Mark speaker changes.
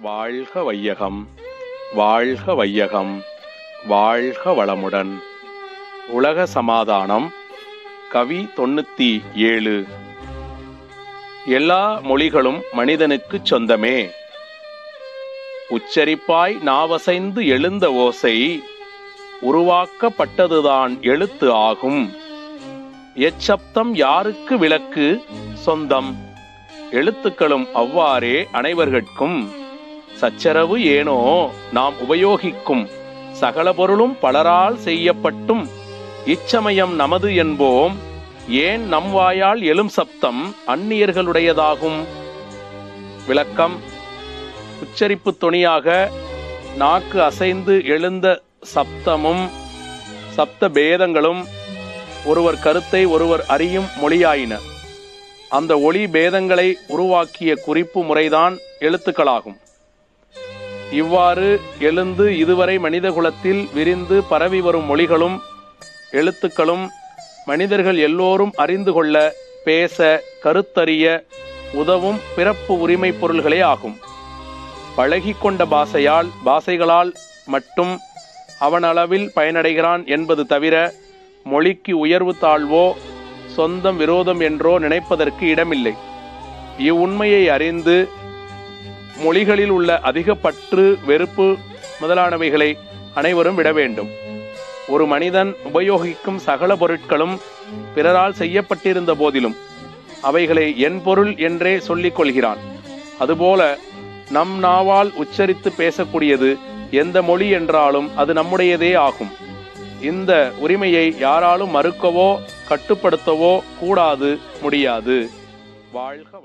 Speaker 1: வாழ்க வையகம் வாழ்க வையகம் வாழ்க வளமுடன் உலக சமாதானம் கவி தொண்ணூத்தி ஏழு எல்லா மொழிகளும் மனிதனுக்குச் சொந்தமே உச்சரிப்பாய் நாவசைந்து எழுந்த ஓசை உருவாக்கப்பட்டதுதான் எழுத்து ஆகும் எச்சப்தம் யாருக்கு விளக்கு சொந்தம் எழுத்துக்களும் அவ்வாறே அனைவர்கட்கும் சச்சரவு ஏனோ நாம் உபயோகிக்கும் சகல பொருளும் பலரால் செய்யப்பட்டும் இச்சமயம் நமது என்போம் ஏன் நம் வாயால் எழும் சப்தம் அந்நியர்களுடையதாகும் விளக்கம் உச்சரிப்பு தொனியாக நாக்கு அசைந்து எழுந்த சப்தமும் சப்த பேதங்களும் ஒருவர் கருத்தை ஒருவர் அறியும் மொழியாயின அந்த ஒளி பேதங்களை உருவாக்கிய குறிப்பு முறைதான் எழுத்துக்களாகும் இவ்வாறு எழுந்து இதுவரை மனிதகுலத்தில் விரிந்து பரவி வரும் மொழிகளும் எழுத்துக்களும் மனிதர்கள் எல்லோரும் அறிந்து கொள்ள பேச கருத்தறிய உதவும் பிறப்பு உரிமை பொருள்களே ஆகும் பழகிக்கொண்ட பாசையால் பாசைகளால் மட்டும் அவன் அளவில் பயனடைகிறான் என்பது தவிர மொழிக்கு உயர்வு தாழ்வோ சொந்தம் விரோதம் என்றோ நினைப்பதற்கு இடமில்லை இவ்வுண்மையை அறிந்து மொழிகளில் உள்ள அதிக பற்று வெறுப்பு முதலானவைகளை அனைவரும் விட வேண்டும் ஒரு மனிதன் உபயோகிக்கும் சகல பொருட்களும் பிறரால் செய்யப்பட்டிருந்த போதிலும் அவைகளை என் பொருள் என்றே சொல்லிக் கொள்கிறான் அதுபோல நம் நாவால் உச்சரித்து பேசக்கூடியது எந்த மொழி என்றாலும் அது நம்முடையதே ஆகும் இந்த உரிமையை யாராலும் மறுக்கவோ கட்டுப்படுத்தவோ கூடாது முடியாது வாழ்க